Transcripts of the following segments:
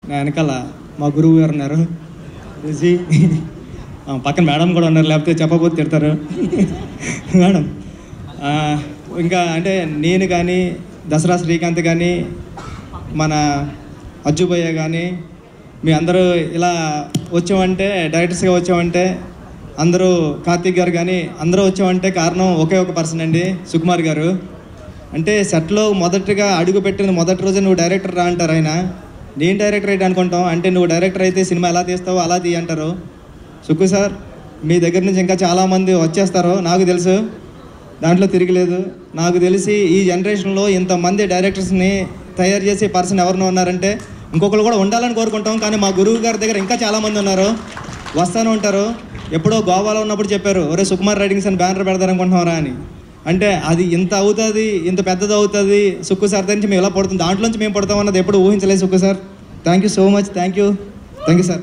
నా వెనకాల మా గురువు గారు ఉన్నారు చూసి ఆ, పక్కన మేడం కూడా ఉన్నారు లేకపోతే చెప్పబోతే తిడతారు మేడం ఆ, ఇంకా అంటే నేను కానీ దసరా శ్రీకాంత్ కానీ మన అజ్జుబయ్య కానీ మీ అందరూ ఇలా వచ్చామంటే డైరెక్టర్స్గా వచ్చామంటే అందరూ కార్తీక్ గారు కానీ అందరూ వచ్చామంటే కారణం ఒకే ఒక పర్సన్ అండి సుకుమార్ గారు అంటే సెట్లో మొదటగా అడుగు పెట్టిన మొదటి రోజు నువ్వు డైరెక్టర్ రా అంటారు ఆయన నేను డైరెక్టర్ అయితే అనుకుంటాం అంటే నువ్వు డైరెక్టర్ అయితే సినిమా ఎలా తీస్తావో అలా తీ అంటారు సుక్కు సార్ మీ దగ్గర నుంచి ఇంకా చాలామంది వచ్చేస్తారు నాకు తెలుసు దాంట్లో తిరగలేదు నాకు తెలిసి ఈ జనరేషన్లో ఇంతమంది డైరెక్టర్స్ని తయారు చేసే పర్సన్ ఎవరినో ఉన్నారంటే ఇంకొకరు కూడా ఉండాలని కోరుకుంటాం కానీ మా గురువు గారి దగ్గర ఇంకా చాలామంది ఉన్నారు వస్తానే ఉంటారు ఎప్పుడో గోవాలో ఉన్నప్పుడు చెప్పారు ఒరే సుకుమార్ రైటింగ్స్ అని బ్యానర్ పెడతారనుకుంటున్నారా అని అంటే అది ఇంత అవుతుంది ఇంత పెద్దది అవుతుంది సుక్కు సార్ నుంచి మేము ఎలా పడుతుంది దాంట్లోంచి మేము పడతాం అన్నది ఎప్పుడు ఊహించలేదు Sukku sir thank you so much thank you thank you sir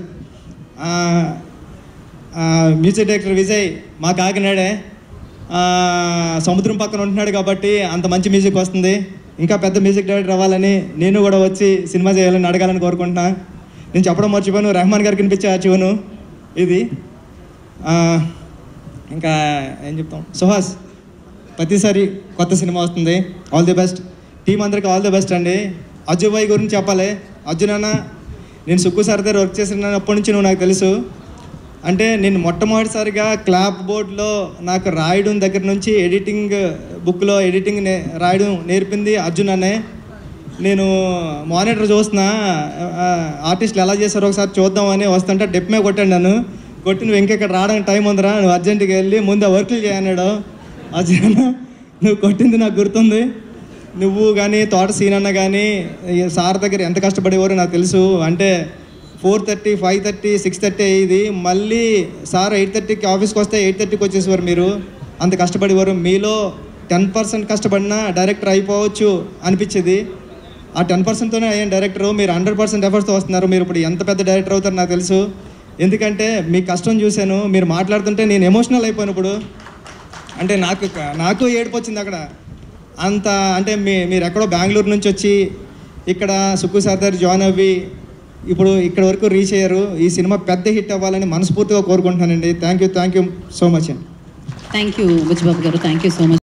music director Vijay మా కాకినాడే ఆ, సముద్రం పక్కన ఉంటున్నాడు కాబట్టి అంత మంచి మ్యూజిక్ వస్తుంది ఇంకా పెద్ద మ్యూజిక్ డైరెక్టర్ అవ్వాలని నేను కూడా వచ్చి సినిమా చేయాలని అడగాలని కోరుకుంటున్నా నేను చెప్పడం మర్చిపోయాను రెహమాన్ గారికి వినిపించే ఆ ట్యూను ఇది ఆ, ఇంకా ఏం చెప్తాం సుహాస్ ప్రతిసారి కొత్త సినిమా వస్తుంది ఆల్ ది బెస్ట్ టీం అందరికి ఆల్ ది బెస్ట్ అండి అర్జున్ భాయ్ గురించి చెప్పాలి అర్జున్ అన్న నేను సుక్కు సార్ దగ్గర వర్క్ చేసినప్పటి నుంచి నువ్వు నాకు తెలుసు అంటే నేను మొట్టమొదటిసారిగా క్లాప్ బోర్డ్లో నాకు రాయడం దగ్గర నుంచి ఎడిటింగ్ బుక్లో ఎడిటింగ్ నే రాయడం నేర్పింది అర్జున్ అనే నేను మానిటర్ చూస్తున్నా ఆ, ఆర్టిస్టులు ఎలా చేశారో ఒకసారి చూద్దామని వస్తుంటే డెప్ మీద కొట్టాను నన్ను కొట్టి నువ్వు ఇంకెక్కడ రావడానికి టైం ఉందిరా నువ్వు అర్జెంటుగా వెళ్ళి ముందు ఆ వర్క్లు చేయన్నాడు అర్జున్ అన్న నువ్వు కొట్టింది నాకు గుర్తుంది నువ్వు కానీ తోట సీన్ అన్న కానీ ఈ సార్ దగ్గర ఎంత కష్టపడేవారో నాకు తెలుసు అంటే four thirty five thirty six thirty అయ్యేది మళ్ళీ సార్ ఎయిట్ థర్టీకి ఆఫీస్కి వస్తే ఎయిట్ థర్టీకి వచ్చేసేవారు మీరు అంత కష్టపడేవారు మీలో టెన్ పర్సెంట్ కష్టపడినా డైరెక్టర్ అయిపోవచ్చు అనిపించేది ఆ టెన్ పర్సెంట్తోనే అయ్యాను డైరెక్టర్ మీరు హండ్రెడ్ పర్సెంట్ ఎఫర్ట్స్తో వస్తున్నారు మీరు ఇప్పుడు ఎంత పెద్ద డైరెక్టర్ అవుతారో నాకు తెలుసు ఎందుకంటే మీ కష్టం చూశాను మీరు మాట్లాడుతుంటే నేను ఎమోషనల్ అయిపోయాను ఇప్పుడు అంటే నాకు నాకు ఏడుపు వచ్చింది అక్కడ అంత అంటే మీ మీరు ఎక్కడో బెంగళూరు నుంచి వచ్చి ఇక్కడ సుక్కు సార్ దగ్గర జాయిన్ అవ్వి ఇప్పుడు ఇక్కడ వరకు రీచ్ అయ్యారు ఈ సినిమా పెద్ద హిట్ అవ్వాలని మనస్ఫూర్తిగా కోరుకుంటున్నానండి thank you thank you so much అండి థ్యాంక్ యూ బుచ్చిబాబు గారు థ్యాంక్ యూ సో మచ్